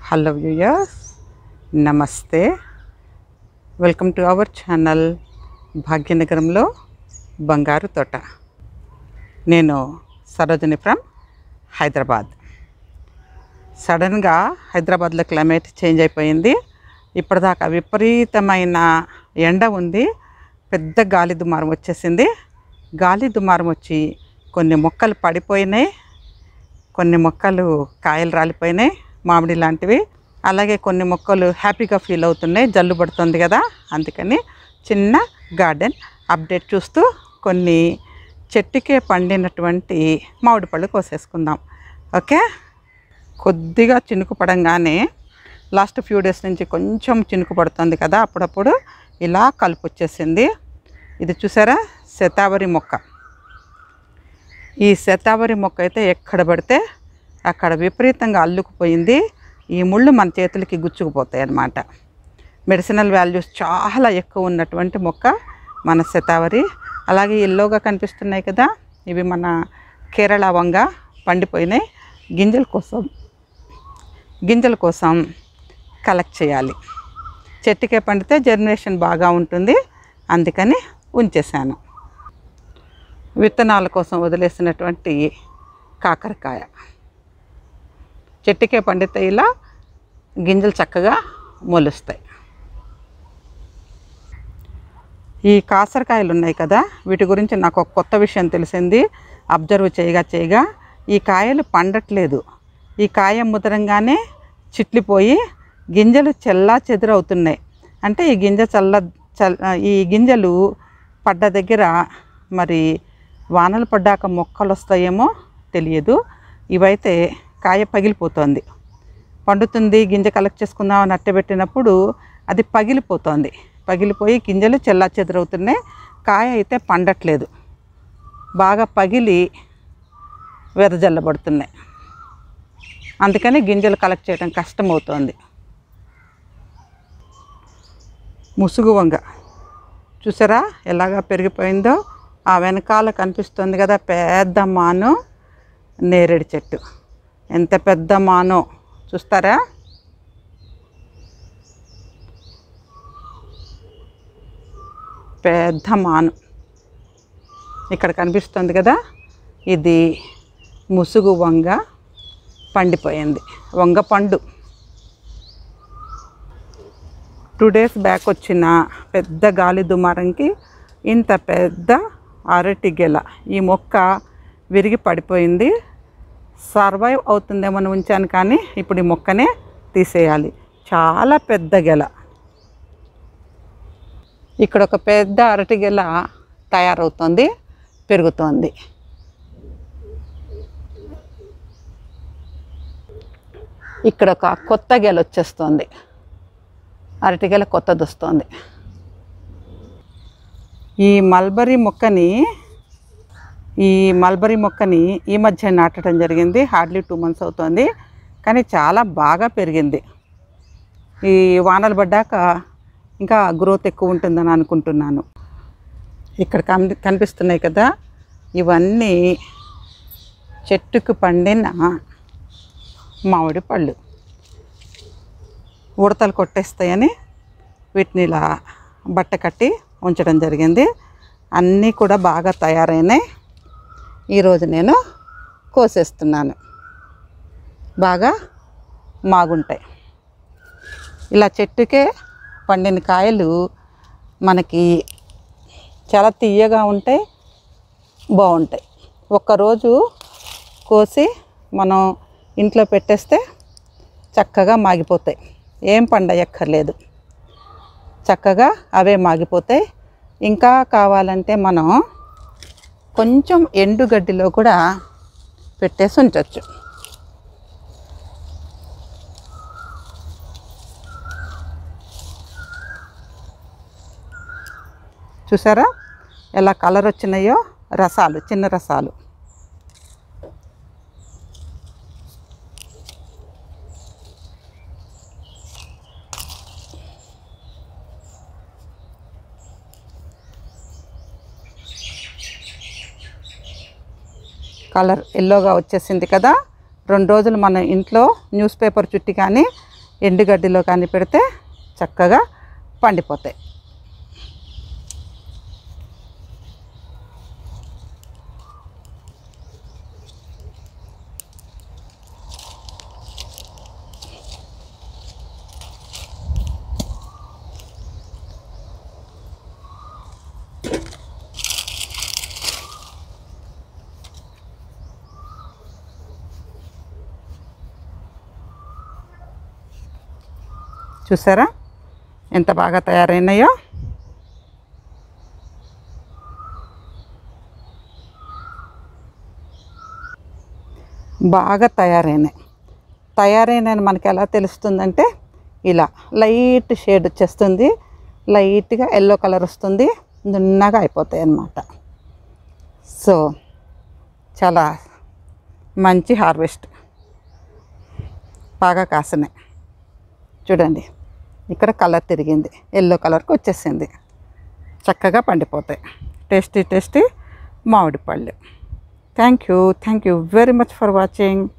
hello viewers నమస్తే welcome to our channel భాగ్యనగరంలో బంగారు తోట నేను సరోజిని ఫ్రమ్ హైదరాబాద్ సడన్గా హైదరాబాద్లో క్లైమేట్ చేంజ్ అయిపోయింది ఇప్పటిదాకా విపరీతమైన ఎండ ఉంది పెద్ద గాలి దుమారం వచ్చేసింది గాలి దుమారం వచ్చి కొన్ని మొక్కలు పడిపోయినాయి కొన్ని మొక్కలు కాయలు రాలిపోయినాయి మామిడి లాంటివి అలాగే కొన్ని మొక్కలు హ్యాపీగా ఫీల్ అవుతున్నాయి జల్లు పడుతుంది కదా అందుకని చిన్న గార్డెన్ అప్డేట్ చూస్తూ కొన్ని చెట్టుకే పండినటువంటి మామిడి పళ్ళు కోసేసుకుందాం ఓకే కొద్దిగా చినుకు పడంగానే లాస్ట్ ఫ్యూ డేస్ నుంచి కొంచెం చినుకు పడుతుంది కదా అప్పుడప్పుడు ఇలా కలుపు వచ్చేసింది ఇది చూసారా శతావరి మొక్క ఈ శతావరి మొక్క అయితే ఎక్కడ పడితే అక్కడ విపరీతంగా అల్లుకుపోయింది ఈ ముళ్ళు మన చేతులకి గుచ్చుకుపోతాయి అన్నమాట మెడిసినల్ వాల్యూస్ చాలా ఎక్కువ ఉన్నటువంటి మొక్క మన శతావరి అలాగే ఎల్లోగా కనిపిస్తున్నాయి కదా ఇవి మన కేరళ వంగ పండిపోయినాయి గింజల కోసం గింజల కోసం కలెక్ట్ చేయాలి చెట్టుకే పండితే జర్మినేషన్ బాగా ఉంటుంది అందుకని ఉంచేసాను విత్తనాల కోసం వదిలేసినటువంటి కాకరకాయ చెట్టుకే పండితే ఇలా గింజలు చక్కగా మొలుస్తాయి ఈ కాసరకాయలు ఉన్నాయి కదా వీటి గురించి నాకు ఒక కొత్త విషయం తెలిసింది అబ్జర్వ్ చేయగా చేయగా ఈ కాయలు పండట్లేదు ఈ కాయ ముదరంగానే చిట్లిపోయి గింజలు చెల్లా చెదురవుతున్నాయి అంటే ఈ గింజ చల్ల చల్ ఈ గింజలు పడ్డ దగ్గర మరి వానలు పడ్డాక మొక్కలు వస్తాయేమో తెలియదు ఇవైతే కాయ పగిలిపోతుంది పండుతుంది గింజ కలెక్ట్ చేసుకుందాం అని అట్టబెట్టినప్పుడు అది పగిలిపోతుంది పగిలిపోయి గింజలు చెల్లా చెదురవుతున్నాయి కాయ అయితే పండట్లేదు బాగా పగిలి వెదజల్లబడుతున్నాయి అందుకని గింజలు కలెక్ట్ చేయడం కష్టమవుతోంది ముసుగు వంగ చూసారా ఎలాగా పెరిగిపోయిందో ఆ వెనకాల కనిపిస్తుంది కదా పెద్ద మాను నేరేడు చెట్టు ఎంత పెద్ద మానో చూస్తారా పెద్ద మాను ఇక్కడ కనిపిస్తుంది కదా ఇది ముసుగు వంగ పండిపోయింది వంగ పండు టూ డేస్ బ్యాక్ వచ్చిన పెద్ద గాలి దుమారంకి ఇంత పెద్ద అరటి గెల ఈ మొక్క విరిగి పడిపోయింది సర్వైవ్ అవుతుందేమని ఉంచాను కానీ ఇప్పుడు ఈ మొక్కనే తీసేయాలి చాలా పెద్ద గెల ఇక్కడ ఒక పెద్ద అరటి గెల తయారవుతుంది పెరుగుతోంది ఇక్కడ ఒక కొత్త గెల వచ్చేస్తుంది అరటిగెల కొత్తది వస్తుంది ఈ మల్బరీ మొక్కని ఈ మల్బరీ మొక్కని ఈ మధ్య నాటడం జరిగింది హార్డ్లీ టూ మంత్స్ అవుతుంది కానీ చాలా బాగా పెరిగింది ఈ వానలు పడ్డాక ఇంకా గ్రోత్ ఎక్కువ ఉంటుందని అనుకుంటున్నాను ఇక్కడ కని కనిపిస్తున్నాయి కదా ఇవన్నీ చెట్టుకు పండిన మామిడి పళ్ళు ఉడతలు కొట్టేస్తాయని వీటిని ఇలా బట్ట కట్టి ఉంచడం జరిగింది అన్నీ కూడా బాగా తయారైనాయి ఈరోజు నేను కోసేస్తున్నాను బాగా మాగుంటాయి ఇలా చెట్టుకే పండిన కాయలు మనకి చాలా తీయగా ఉంటాయి బాగుంటాయి ఒక్కరోజు కోసి మనం ఇంట్లో పెట్టేస్తే చక్కగా మాగిపోతాయి ఏం పండయక్కర్లేదు చక్కగా అవే మాగిపోతాయి ఇంకా కావాలంటే మనం కొంచెం ఎండుగడ్డిలో కూడా పెట్టేసి ఉంచవచ్చు చూసారా ఎలా కలర్ వచ్చినాయో రసాలు చిన్న రసాలు కలర్ ఎల్లోగా వచ్చేసింది కదా రెండు రోజులు మన ఇంట్లో న్యూస్ పేపర్ చుట్టి కానీ ఎండుగడ్డిలో కానీ పెడితే చక్కగా పండిపోతాయి చూసారా ఎంత బాగా తయారైనాయో బాగా తయారైనాయి తయారైన మనకి ఎలా తెలుస్తుందంటే ఇలా లైట్ షేడ్ వచ్చేస్తుంది లైట్గా ఎల్లో కలర్ వస్తుంది నున్నగా అయిపోతాయి అన్నమాట సో చాలా మంచి హార్వెస్ట్ బాగా కాసినాయి చూడండి ఇక్కడ కలర్ తిరిగింది ఎల్లో కలర్కి వచ్చేసింది చక్కగా పండిపోతాయి టేస్టీ టేస్టీ మామిడి పళ్ళు thank you thank you very much for watching